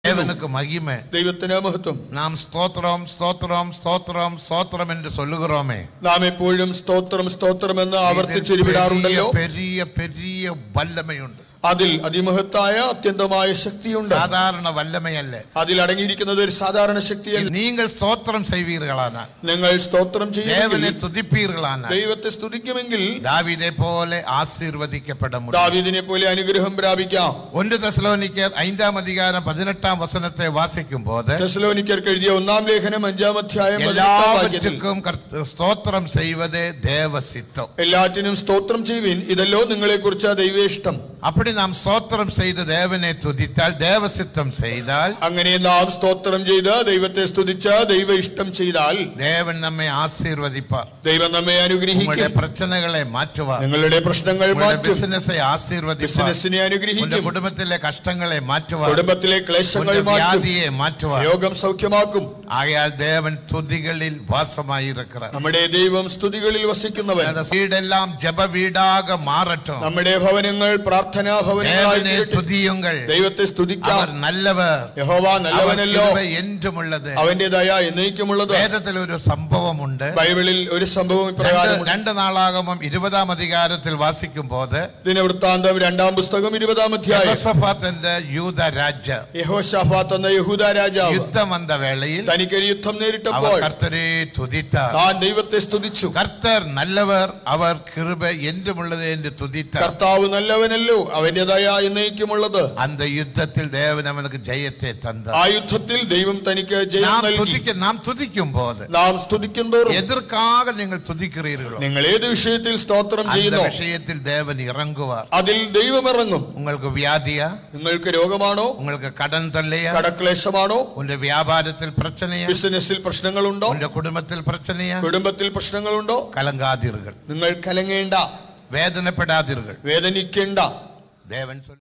தேவனுக்கு மகிமை ദൈവത്തിന് മഹത്വം நாம் ஸ்தோத்திரம் ஸ்தோத்திரம் ஸ்தோத்திரம் ஸ்தோத்திரம் என்று சொல்லுகிறோமே നാം എപ്പോഴും സ്തോത്രം സ്തോത്രം എന്ന് ഇതിൽ ആവർത്തിച്ചിരിവിടാറുണ്ടല്ലോ பெரிய பெரிய வல்லமையுണ്ട് അതിൽ അതിമഹത്തായ അത്യന്തമായ ശക്തിയുണ്ട് சாதாரண வல்லமையல்ல അതിൽ അടങ്ങിയിരിക്കുന്നത് ഒരു സാധാരണ ശക്തിയല്ല நீங்கள் ஸ்தோத்திரம் செய்வீர்களானால் നിങ്ങൾ സ്തോത്രം தேவனை ചെയ്യുമെങ്കിൽ துதிப்பீர்களானால் ദൈവത്തെ സ്തുതിക്കുമെങ്കിൽ தாவீதை போல ஆசீர்வதிக்கப்பட முடியும் ദാവീദിനെ പോലെ അനുഗ്രഹം പ്രാപിക്കാം ஒன்று தெசலோனிக்கர் ஐந்தாம் அதிகாரம் பதினெட்டாம் வசனத்தை வாசிக்கும் போது തെസലോനിക്കർക്ക് എഴുതിയ ഒന്നാം ലേഖനം അഞ്ചാം അധ്യായം പതിനെട്ടാം വാക്യത്തിൽ எல்லாவற்றுக்கும் கர்த்த- ஸ்தோத்திரம் செய்வதே தேவ சித்தம் എല്ലാറ്റിനും സ്തോത്രം ചെയ്യുവിൻ ഇതല്ലോ നിങ്ങളെ കുറിച്ച് ദൈവേഷ്ടം அப்படி நாம் ஸ்தோத்திரம் செய்து தேவனை துதித்தால் தேவ சித்தம் செய்தால் അങ്ങനെ നാം സ്തോത്രം ചെയ്ത് ദൈവത്തെ സ്തുതിച്ച് ദൈവ ഇഷ്ടം ചെയ്താൽ தேவன் நம்மை ஆசீர்வதிப்பார் ദൈവം നമ്മെ உங்களுடைய അനുഗ്രഹിക്കും பிரச்சனைகளை மாற்றுவார் നിങ്ങളുടെ പ്രശ്നങ്ങൾ உங்களுடைய മാറ്റും பிசினஸை ஆசீர்வதிப்பார் ബിസിനസിനെ உங்களுடைய അനുഗ്രഹിക്കും குடும்பத்திலே கஷ்டங்களை மாற்றுவார் കുടുംബത്തിലെ ക്ലേശങ്ങൾ உங்களுடைய മാറ്റും வியாதியை மாற்றுவார் രോഗം സൗഖ്യമാക്കും ஆகையால் தேவன் துதிகளில் வாசமாயிருக்கிறார் നമ്മുടെ ദൈവം സ്തുതികളിൽ വസിക്കുന്നവൻ அந்த வீடெல்லாம் ஜெப வீடாக மாறட்டும் നമ്മുടെ ഭവനങ്ങൾ പ്രാർത്ഥനാ ഭവനങ്ങളായി தேவனை തീരട്ടെ. துதியுங்கள் ദൈവത്തെ സ്തുതിക്കാം அவர் நல்லவர் യഹോവ அவர் നല്ലവനല്ലോ கிருபை என்றுം உள்ளது അവന്റെ ദയ എന്നേക്കുമുള്ളത് വേദത്തിൽ ഒരു സംഭവമുണ്ട് ബൈബിളിൽ ഒരു സംഭവം രണ്ട് ഇപ്രകാരം രണ്ട് നാളാകമം ഇരുപതാം അധികാരത്തിൽ വാസിക്കും പോത് ദിനവൃത്താന്തം രണ്ടാം പുസ്തകം ഇരുപതാം അധ്യായം യഹോശാഫാത്തിന്റെ യൂത രാജ യഹോശാഫാത്ത് എന്ന യഹൂദ രാജാവ് യുദ്ധം വന്ന വേളയിൽ തനിക്കൊരു യുദ്ധം அவர் നേരിട്ടപ്പോൾ கர்த்தரை துதித்தார் താൻ ദൈവത്തെ സ്തുതിച്ചു கர்த்தர் நல்லவர் அவர் கிருபை என்றும் உள்ளது என்று துதித்தார் കർത്താവ് നല്ലവനല്ലോ അവന്റെ ദയ എന്നേക്കുമുള്ളത് அந்த யுத்தத்தில் தேவன் அவனுக்கு ஜெயத்தை தந்தார் ആ യുദ്ധത്തിൽ ദൈവം തനിക്ക് ജയം நாம் നൽകി துதிக்க நாம் துதிக்கும் போது നാം സ്തുതിക്കും തോറും எதற்காக நீங்கள் துதிக்கிறீர்களோ നിങ്ങൾ ഏത് വിഷയത്തിൽ സ്തോത്രം அந்த ചെയ്യുന്നു விஷயத்தில் தேவன் இறங்குவார் അതിൽ ദൈവം ഇറങ്ങും உங்களுக்கு வியாதியா നിങ്ങൾക്ക് രോഗമാണോ உங்களுக்கு கடன் தொல்லையா കടക്ലേശമാണോ உங்க வியாபாரத்தில் பிரச்சனையா ബിസിനസ്സിൽ പ്രശ്നങ്ങളുണ്ടോ உங்க குடும்பத்தில் பிரச்சனையா കുടുംബത്തിൽ പ്രശ്നങ്ങളുണ്ടോ கலங்காதீர்கள் നിങ്ങൾ കലങ്ങേണ്ട வேதனைப்படாதீர்கள் വേദനിക്കേണ്ട தேவன் சொல்லி